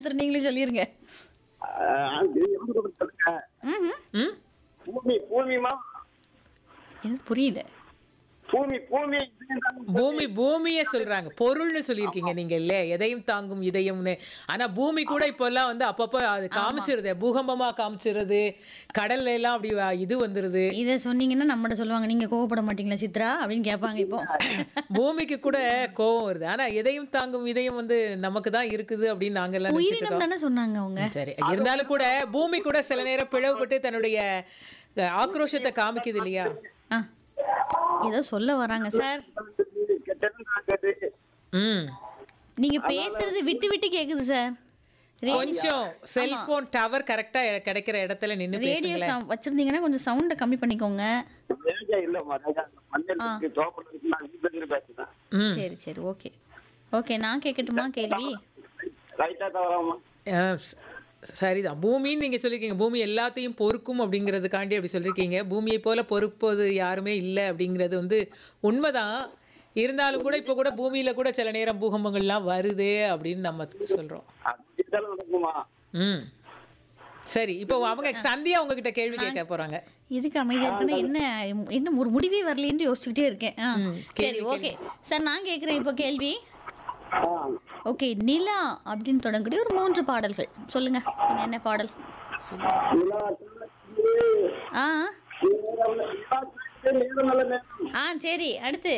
சித்திரம் நீங்களே சொல்லிருங்க ஆஹ் இது எப்படி சொல்லுங்க ம்ஹும். ம் பூமி பூமிமா எனக்கு புரியல பூமி பூமி இதயம் தாங்கும் பூமி பூமியே சொல்றாங்க பொருள்னு சொல்லியிருக்கீங்க நீங்க இல்ல எதையும் தாங்கும் இதயம்னு ஆனா பூமி கூட இப்பெல்லாம் வந்து அப்பப்போ அது காமிச்சிருது பூகம்பமா காமிச்சிருது கடல்ல எல்லாம் அப்படி வ- இது வந்துருது இதை சொன்னீங்கன்னா நம்மகிட்ட சொல்லுவாங்க நீங்க கோவப்பட மாட்டீங்களா சித்ரா அப்படின்னு கேட்பாங்க இப்போ பூமிக்கு கூட கோபம் வருது ஆனா எதையும் தாங்கும் இதயம் வந்து நமக்கு தான் இருக்குது அப்படின்னு நாங்க எல்லாம் நினைச்சிட்டு உயிரினம் இருக்கோம் தானே சொன்னாங்க அவங்க சரி இருந்தாலும் கூட பூமி கூட சில நேரம் பிளவுபட்டு தன்னுடைய அஹ், ஆக்ரோஷத்தை காமிக்குது இல்லையா ஆ ஏதோ சொல்ல வராங்க சார் கெட்டது நாங்கது ம் நீங்க பேசுறது விட்டு விட்டு கேக்குது சார் கொஞ்சம் செல்போன் டவர் கரெக்டா கிடைக்கிற இடத்துல நின்னு ரேடியோ பேசுங்களேன் வச்சிருந்தீங்கன்னா கொஞ்சம் சவுண்டை கம்மி பண்ணிக்கோங்க ரேஜா இல்லம்மா ரேஜா மஞ்சள் இருக்கு தோப்பம் இருக்கு நான் வீட்டுல இருந்து பேசுறேன் ம் சரி சரி ஓகே ஓகே நான் கேட்கட்டுமா கேள்வி ரைட்டா தவறாமா அஹ் ச- சரிதான் பூமின்னு நீங்க சொல்லிருக்கீங்க பூமி எல்லாத்தையும் பொறுக்கும் அப்படிங்கிறதுக்காண்டி அப்படி சொல்லியிருக்கீங்க பூமியை போல பொறுப்பது யாருமே இல்லை அப்படிங்கிறது வந்து உண்மைதான் இருந்தாலும் கூட இப்போ கூட பூமியில கூட சில நேரம் பூகம்பங்கள்லாம் வருதே அப்படின்னு நம்ம சொல்றோம் அது இருந்தாலும் நடக்குமா ம் சரி இப்போ அவங்க சந்தியா உங்ககிட்ட கேள்வி கேட்க போறாங்க எதுக்கு அமைதியா இருக்குன்னா என்ன என்ன ஒரு முடிவே வரலன்னு யோசிச்சுக்கிட்டே இருக்கேன் ஆ, சரி ஓகே சார் நான் கேட்குறேன் இப்போ கேள்வி ஆ, ஓகே நிலா அப்படின்னு தொடங்கக்கூடிய ஒரு மூன்று பாடல்கள் சொல்லுங்க என்ன என்ன பாடல் நிலா காலத்திலே ஆ நேரம் நிலா காலத்திலே நேரம் நல்ல நேரம் ஆ சரி அடுத்து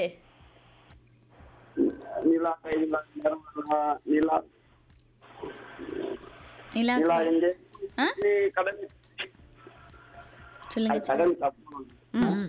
நிலா நிலா நேரம் நல்ல நிலா நிலா நிலா எங்கே ஆ நீ கடல் சொல்லுங்க கடல் தப்பு ம்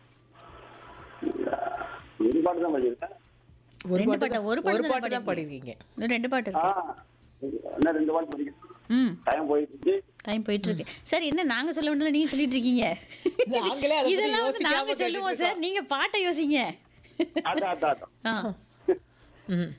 ஒரு பாட்டு தான் படிக்கிறேன் ஒரு ரெண்டு பாட்டு பாட்டா? ஒரு பாட்டு ஒரு தானே பாட்டு தான் பாடிருக்கீங்க? பாடிருக்கீங்க இன்னும் ரெண்டு பாட்டு ஆ இருக்கு என்ன ரெண்டு பாட்டு படிக்கிறேன் ம் டைம் போயிட்டு இருக்கு டைம் போயிட்டு இருக்கு சார் என்ன நாங்க சொல்ல வேண்டியது நீங்க சொல்லிட்டு இருக்கீங்க நாங்களே அதை பத்தி இதெல்லாம் வந்து யோசிக்காம நாங்க சொல்லுவோம் கேட்டுட்டு சார் நீங்க பாட்டை யோசிங்க அதான் அதான் அதான் ஆ ம்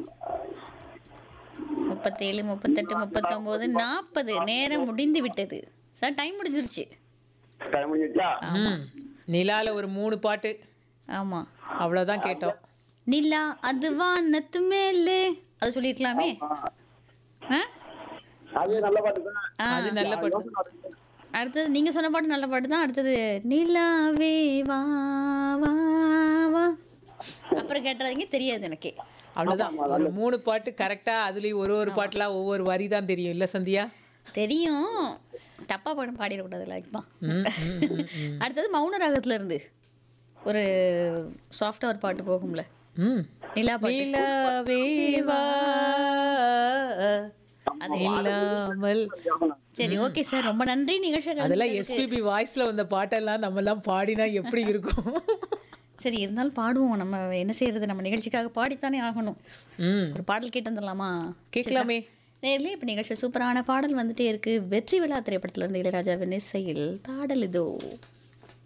முப்பத்தேழு முப்பத்தெட்டு முப்பத்தொம்போது நாற்பது நேரம் முடிந்து விட்டது சார் டைம் முடிஞ்சிருச்சு டைம் முடிஞ்சிச்சா ம் நிலால ஒரு மூணு பாட்டு ஆமா அவ்வளவுதான் கேட்டோம் நிலா அது வானத்து மேலே அது சொல்லியிருக்கலாமே ஆ? அது நல்ல பாட்டு தான் ஆ. அது நல்ல பாட்டு அடுத்தது நீங்க சொன்ன பாட்டு நல்ல பாட்டு தான் அடுத்தது நிலாவே வா வா வா அப்புறம் கேட்டதுங்க தெரியாது எனக்கு அவ்வளவுதான் ஒரு மூணு பாட்டு கரெக்டா அதுலயும் ஒரு ஒரு பாட்டுலாம் ஒவ்வொரு வரி தான் தெரியும் இல்ல சந்தியா தெரியும் தப்பா பாடம் பாடிடக்கூடாதுல்ல அதுதான் ம், ம், ம், ம். அடுத்தது மௌன ராகத்துல இருந்து ஒரு சாஃப்டா ஒரு பாட்டு போகும்ல ம் நிலா பாட்டு நிலாவே வா இல்லாமல் சரி ஓகே சார் ரொம்ப நன்றி நிகழ்ச்சிகள் அதெல்லாம் எஸ்பிபி வாய்ஸ்ல வந்த பாட்டெல்லாம் நம்ம எல்லாம் பாடினா எப்படி இருக்கும் சரி இருந்தாலும் பாடுவோம் நம்ம என்ன செய்யறது நம்ம நிகழ்ச்சிக்காக பாடித்தானே ஆகணும் ம் ஒரு பாடல் கேட்டு வந்துடலாமா கேட்கலாமே நேர்லயே இப்போ நிகழ்ச்சி சூப்பரான பாடல் வந்துட்டே இருக்கு வெற்றி விழா திரைப்படத்துல இருந்து இளையராஜாவின் இசையில் பாடல் இதோ